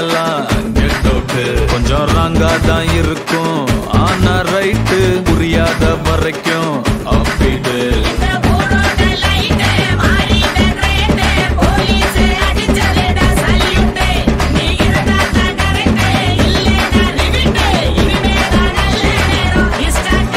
எல்லாம் get out கொஞ்சம் ராங்கா தான் இருக்கும் ஆனா ரைட்டு புரியாத வரைக்கும் அப்பீடு இந்த ஊரோட லைட் மாறிட்ட கிரேட் போலீஸ் அடிச்சலேடா சல்யூட் நீ இருந்தா தான் கரெக்ட் இல்லைனா லிமிட் இனிமே தான் நல்ல நேரம் ஸ்டார்ட்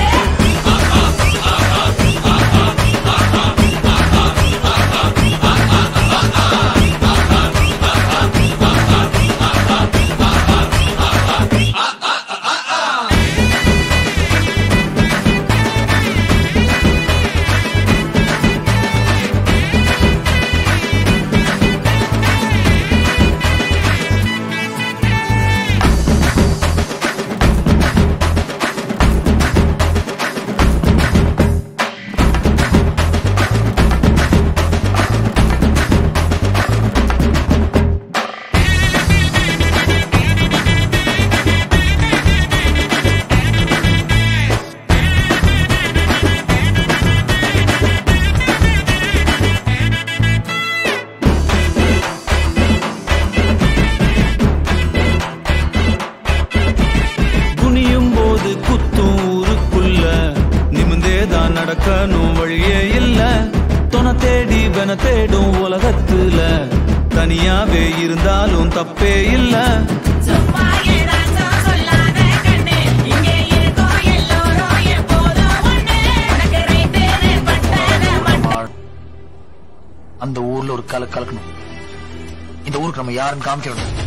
குனியும் போது குத்தும் ஊருக்குள்ள நிமிந்தே தான் நடக்கணும் வழியே இல்ல தொண தேடி வென தேடும் உலகத்துல தனியாவே இருந்தாலும் தப்பே இல்ல சும்மா ஏதாச்சும் சொல்லாத கண்ணு இங்கே இருக்கோம் எல்லோரும் எப்போதும் ஒண்ணு உனக்கு ரைட்டு பட்டத மட்டும் அந்த ஊர்ல ஒரு கல கலக்கணும் இந்த ஊருக்கு நம்ம யாருன்னு காமிக்கணும்